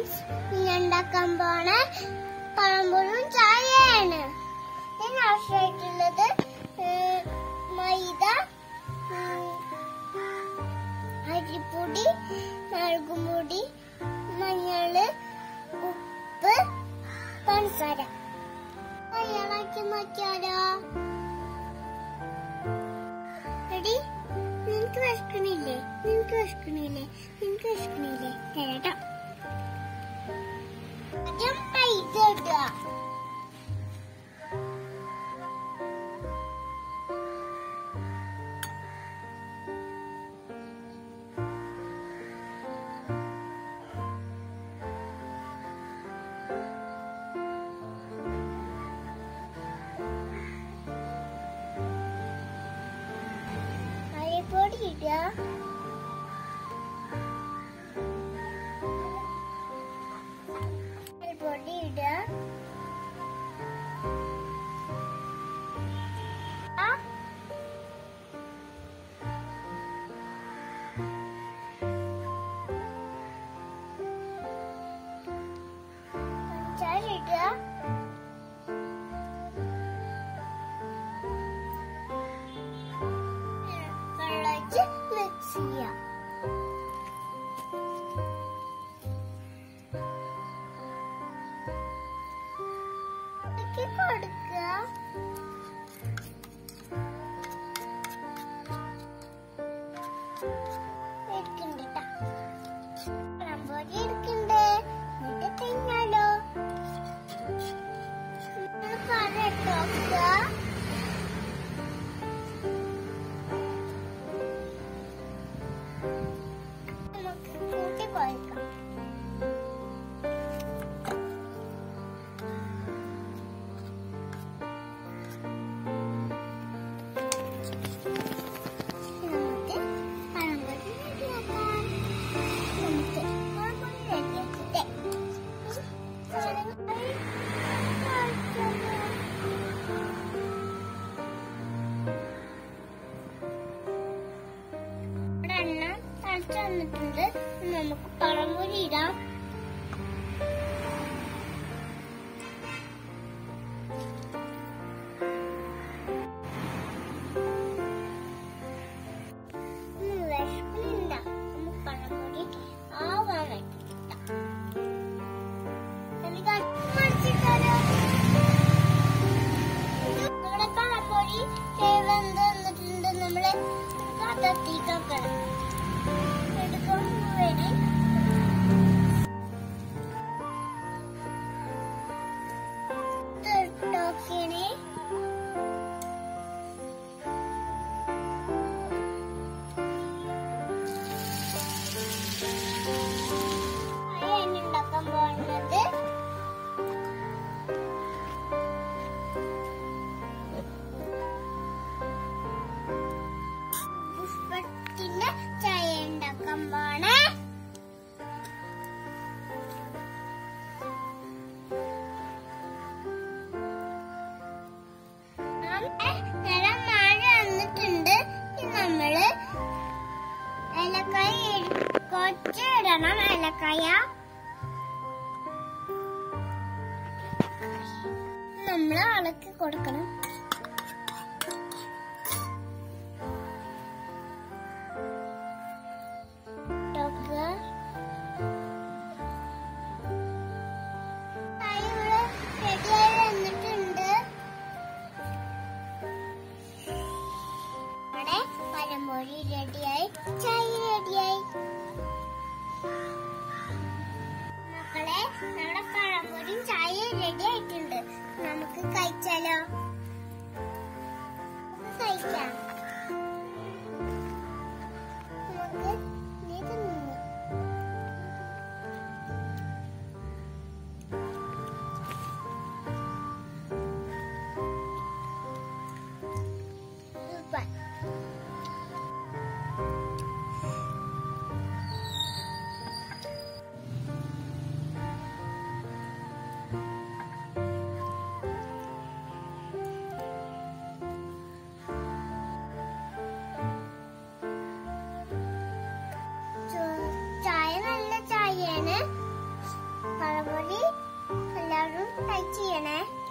Friends ഞാൻ ഉണ്ടാക്കാൻ പോണ പഴംപൊരിയും ചായയാണ് ഞാൻ ആവശ്യമായിട്ടുള്ളത് ഏഹ്, മൈദ ഉം, അരിപ്പൊടി മുളകുപൊടി മഞ്ഞള് ഉപ്പ് പഞ്ചസാര തയ്യാറാക്കി നോക്കിയാലോ എടി നിനക്ക് വിശക്കണില്ലേ നിനക്ക് വിശക്കണില്ലേ നിനക്ക് വിശക്കണില്ലേ തരട്ടോ ആദ്യം മൈദ ഇടുക അരിപ്പൊടി ഇടുക അരിപ്പൊടി ഇടുക ആ, പഞ്ചസാര ഇടുക വെള്ളമൊഴിച്ച് മിക്സ് ചെയ്യാം ഇളക്കി കൊടുക്കുക എടുക്കണ്ട ട്ടാ. പഴംപൊരി എടുക്കണ്ട് എന്നിട്ട് തിന്നാലോ നമ്മൾ കറി ഇട്ട് നോക്കുക നമുക്ക് കൂട്ടി കുഴക്കാം നമുക്ക് പഴംപൊരി റെഡിയാക്കാം നമുക്ക് പഴംപൊരി റെഡിയാക്കിട്ടെ ഇവിടെ എണ്ണ തളിച്ചു വന്നിട്ടുണ്ട് നമുക്ക് പഴംപൊരി ഇടാം ഉം, വിശക്കുന്നുണ്ട നമുക്ക് പഴംപൊരി ആവാൻ വേണ്ടിട്ടാ എനിക്ക് മനസ്സിലാലോ നമ്മുടെ പഴംപൊരി വെന്ത് വന്നിട്ടുണ്ട് നമ്മള് കത്തിക്കണം എടുക്കാൻ വേണ്ടി നോക്കിയണേ അതാണ് ഉണ്ടാക്കാൻ പോകുന്നത് പുഷ്പത്തിന്റെ ചായ ഉണ്ടാക്കാൻ പോണേ നല്ല മഴ വന്നിട്ടുണ്ട് ഇനി നമ്മള് ഏലക്കായ കൊച്ചിടണം ഏലക്കായ നമ്മള് അളക്കി കൊടുക്കണം ഇട്ടോക്കുക. ചായ ഇവിടെ റെഡിയായി വന്നിട്ടുണ്ട് ഇവിടെ പഴംപൊരി റെഡിയായി ചായ റെഡിയായി മക്കളെ നമ്മുടെ പഴംപൊരിയും ചായ റെഡി ആയിട്ടുണ്ട് നമുക്ക് കഴിച്ചാലോ കഴിക്കാം നമുക്ക് നീ തിന്നു സൂപ്പർ പഴംപൊരി എല്ലാവരും ട്രൈ ചെയ്യണേ